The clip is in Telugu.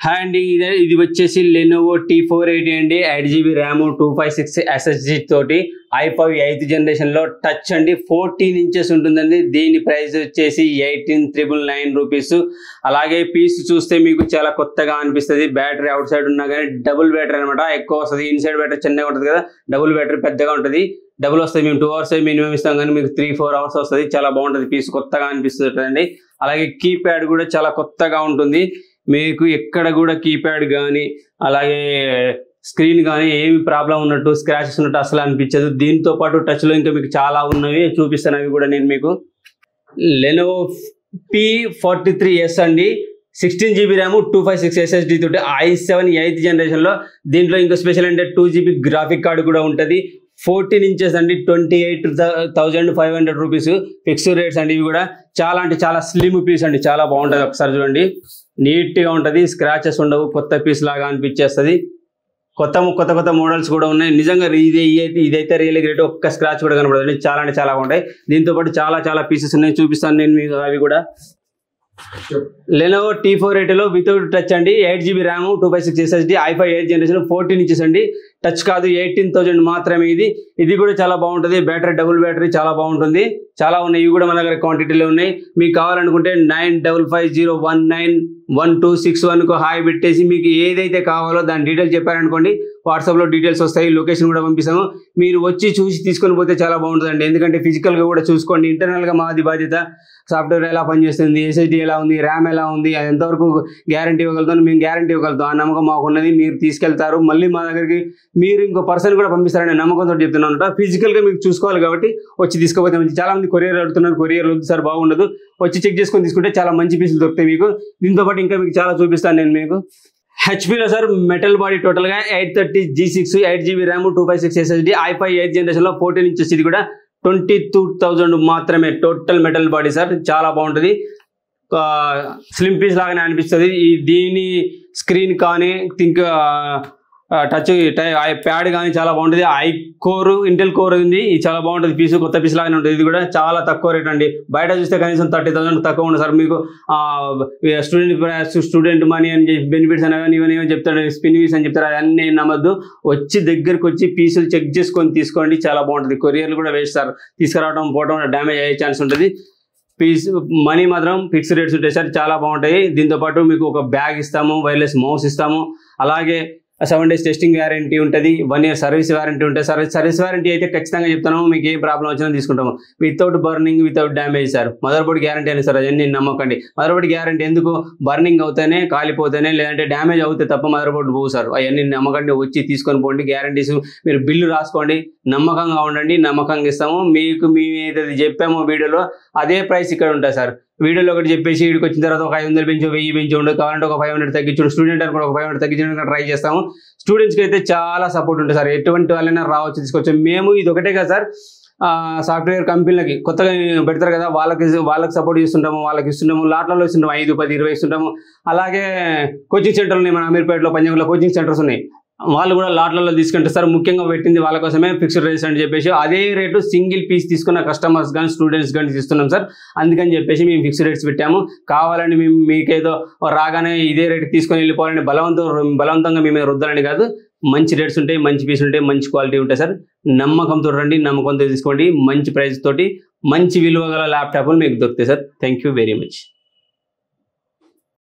హాయ్ అండి ఇదే ఇది వచ్చేసి లెనోవో టీ ఫోర్ ఎయిటీ అండి eight GB RAM two five six SSD తోటి ఐ ఫైవ్ ఎయిత్ జనరేషన్లో టచ్ అండి ఫోర్టీన్ ఇంచెస్ ఉంటుందండి దీని ప్రైస్ వచ్చేసి ఎయిటీన్ త్రిబుల్ నైన్ రూపీస్ అలాగే పీస్ చూస్తే మీకు చాలా కొత్తగా అనిపిస్తుంది బ్యాటరీ అవుట్ సైడ్ ఉన్నా కానీ డబుల్ బ్యాటరీ అనమాట ఎక్కువ వస్తుంది ఇన్సైడ్ బ్యాటరీ చిన్నగా ఉంటుంది కదా డబుల్ బ్యాటరీ పెద్దగా ఉంటుంది డబుల్ వస్తుంది మేము టూ అవర్స్ మినిమం ఇస్తాం కానీ మీకు త్రీ ఫోర్ అవర్స్ వస్తుంది చాలా బాగుంటుంది పీస్ కొత్తగా అనిపిస్తుంది అండి అలాగే కీప్యాడ్ కూడా చాలా కొత్తగా ఉంటుంది మీకు ఎక్కడ కూడా కీప్యాడ్ కానీ అలాగే స్క్రీన్ కానీ ఏమి ప్రాబ్లం ఉన్నట్టు స్క్రాచెస్ ఉన్నట్టు అసలు అనిపించదు దీంతో పాటు టచ్లో ఇంకా మీకు చాలా ఉన్నవి చూపిస్తాను అవి కూడా నేను మీకు Lenovo P forty three S అండి sixteen GB RAM two five six SSD తోటి ఐ సెవెన్ ఎయిత్ జనరేషన్లో దీంట్లో ఇంకో స్పెషల్ అంటే టూ జీబీ గ్రాఫిక్ కార్డు కూడా ఉంటుంది ఫోర్టీన్ ఇంచెస్ అండి twenty eight thousand five hundred rupees fixed rates అండి ఇవి కూడా చాలా అంటే చాలా స్లిమ్ పీస్ అండి చాలా బాగుంటుంది ఒకసారి చూడండి నీట్గా ఉంటుంది స్క్రాచెస్ ఉండవు కొత్త పీస్ లాగా అనిపించేస్తుంది కొత్త కొత్త కొత్త మోడల్స్ కూడా ఉన్నాయి నిజంగా ఇది ఇదైతే ఇదైతే రియల్ గ్రేట్ ఒక్క స్క్రాచ్ కూడా కనబడదు చాలా అంటే చాలా ఉంటాయి దీంతో పాటు చాలా చాలా పీసెస్ ఉన్నాయి చూపిస్తాను నేను మీకు అవి కూడా లెనోవో టీ ఫోర్ ఎయిట్లో వితౌట్ టచ్ అండి eight GB RAM two five six SSD I five eight generation fourteen inches అండి టచ్ కాదు ఎయిటీన్ థౌజండ్ మాత్రమే ఇది ఇది కూడా చాలా బాగుంటుంది బ్యాటరీ డబుల్ బ్యాటరీ చాలా బాగుంటుంది చాలా ఉన్నాయి ఇవి కూడా మన దగ్గర క్వాంటిటీలో ఉన్నాయి మీకు కావాలనుకుంటే nine double five zero one nine one two six వన్కు హాయ్ పెట్టేసి మీకు ఏదైతే కావాలో దాని డీటెయిల్స్ చెప్పారనుకోండి వాట్సాప్లో డీటెయిల్స్ వస్తాయి లొకేషన్ కూడా పంపిస్తాము మీరు వచ్చి చూసి తీసుకొని పోతే చాలా బాగుంటుందండి ఎందుకంటే ఫిజికల్గా కూడా చూసుకోండి ఇంటర్నల్గా మాది బాధ్యత సాఫ్ట్వేర్ ఎలా పనిచేస్తుంది ఎస్ఎస్డి ఎలా ఉంది ర్యామ్ ఎలా ఉంది అది ఎంతవరకు గ్యారంటీ ఇవ్వగలుగుతాం మేము గ్యారంటీ ఇవ్వగలుగుతాం ఆ నమ్మకం మాకు ఉన్నది మీరు తీసుకెళ్తారు మళ్ళీ మా దగ్గరికి మీరు ఇంకో పర్సన్ కూడా పంపిస్తారనే నమ్మకంతో చెప్తున్నాను అనమాట ఫిజికల్గా మీకు చూసుకోవాలి కాబట్టి వచ్చి తీసుకోపోతే మంచి చాలా మంది కొరియర్ అడుగుతున్నారు కొరియర్ వద్దు సార్ బాగుండదు వచ్చి చెక్ చేసుకొని తీసుకుంటే చాలా మంచి పీసులు దొరుకుతాయి మీకు దీంతో పాటు ఇంకా మీకు చాలా చూపిస్తాను నేను మీకు హెచ్పీలో సార్ మెటల్ బాడీ టోటల్గా eight thirty G six eight GB RAM two five six SSD I five eighth జనరేషన్లో ఫోర్టీన్ ఇంచెస్ ఇది కూడా ట్వంటీ టూ థౌజండ్ మాత్రమే టోటల్ మెటల్ బాడీ సార్ చాలా బాగుంటుంది స్లిమ్ పీస్ లాగానే అనిపిస్తుంది ఈ దీని స్క్రీన్ కానీ థింక్ టచ్ ప్యాడ్ కానీ చాలా బాగుంటుంది ఐ కోర్ ఇంటెల్ కోర్ ఉంది ఇది చాలా బాగుంటుంది పీస్ కొత్త పీస్ లాగానే ఉంటుంది ఇది కూడా చాలా తక్కువ రేట్ అండి బయట చూస్తే కనీసం థర్టీ థౌసండ్ తక్కువ ఉంది సార్ మీకు స్టూడెంట్ స్టూడెంట్ మనీ అని చెప్పి బెనిఫిట్స్ అని కానీ ఇవన్నీ చెప్తాడు స్పిన్ వీస్ అని చెప్తారు అవన్నీ నమ్మద్దు వచ్చి దగ్గరకు వచ్చి పీసులు చెక్ చేసుకొని తీసుకోండి చాలా బాగుంటుంది కొరియర్లు కూడా వేస్తారు తీసుకురావడం పోవడం డ్యామేజ్ అయ్యే ఛాన్స్ ఉంటుంది పీస్ మనీ మాత్రం ఫిక్స్డ్ రేట్స్ ఉంటాయి సార్ చాలా బాగుంటాయి దీంతో పాటు మీకు ఒక బ్యాగ్ ఇస్తాము వైర్లెస్ మౌస్ ఇస్తాము అలాగే సెవెన్ డేస్ టెస్టింగ్ వ్యారంటీ ఉంటుంది వన్ ఇయర్ సర్వీస్ వ్యారంటీ ఉంటుంది సర్వీస్ సర్వీస్ వ్యారంటీ అయితే ఖచ్చితంగా చెప్తాను మీకు ఏ ప్రాబ్లం వచ్చినా తీసుకుంటాము without burning without damage sir mother board guarantee అని సార్ అవన్నీ నమ్మకండి మదర్ బోర్డ్ గ్యారంటీ ఎందుకు బర్నింగ్ అవుతేనే కాలిపోతేనే లేదంటే డ్యామేజ్ అవుతే తప్ప మదర్ బోర్డు పోవు సార్ అవన్నీ నమ్మకండి వచ్చి తీసుకొని పోండి గ్యారంటీస్ మీరు బిల్లు రాసుకోండి నమ్మకంగా ఉండండి నమ్మకంగా ఇస్తాము మీకు మేము ఏదైతే చెప్పామో వీడియోలో అదే ప్రైస్ ఇక్కడ ఉంటుంది సార్ వీడియోలో ఒకటి చెప్పేసి వీడికి వచ్చిన తర్వాత ఒక ఐదు వందలు పెంచు వెయ్యి పెంచి ఉండదు కావాలంటే ఒక ఫైవ్ హండ్రెడ్ తగ్గించు స్టూడెంట్ అని కూడా ఒక ఫైవ్ హండ్రెడ్ తగ్గించడానికి ట్రై చేస్తాము స్టూడెంట్స్కి అయితే చాలా సపోర్ట్ ఉంటుంది సార్ ఎటువంటి వాళ్ళైనా రావచ్చు తీసుకోవచ్చు మేము ఇది ఒకటే కదా సార్ సాఫ్ట్వేర్ కంపెనీలకి కొత్తగా పెడతారు కదా వాళ్ళకి వాళ్ళకి సపోర్ట్ చేస్తుంటాము వాళ్ళకి ఇస్తుంటాము లాట్లలో ఇస్తుంటాము ఐదు పది ఇరవై ఇస్తుంటాము అలాగే కోచింగ్ సెంటర్లు ఉన్నాయి మన అమీర్పేటలో పంజాబ్లో కోచింగ్ సెంటర్స్ ఉన్నాయి వాళ్ళు కూడా లాట్లలో తీసుకుంటే సార్ ముఖ్యంగా పెట్టింది వాళ్ళ కోసమే ఫిక్స్డ్ రేట్స్ అని చెప్పేసి అదే రేటు సింగిల్ పీస్ తీసుకున్న కస్టమర్స్ కానీ స్టూడెంట్స్ కానీ ఇస్తున్నాం సార్ అందుకని చెప్పేసి మేము ఫిక్స్డ్ రేట్స్ పెట్టాము కావాలని మేము మీకేదో రాగానే ఇదే రేట్ తీసుకొని వెళ్ళిపోవాలని బలవంతం బలవంతంగా మేము రుద్దాలని కాదు మంచి రేట్స్ ఉంటాయి మంచి పీస్ ఉంటాయి మంచి క్వాలిటీ ఉంటాయి సార్ నమ్మకంతో రండి నమ్మకంతో తీసుకోండి మంచి ప్రైస్ తోటి మంచి విలువ గల ల్యాప్టాప్లు మీకు దొరుకుతాయి sir thank you very much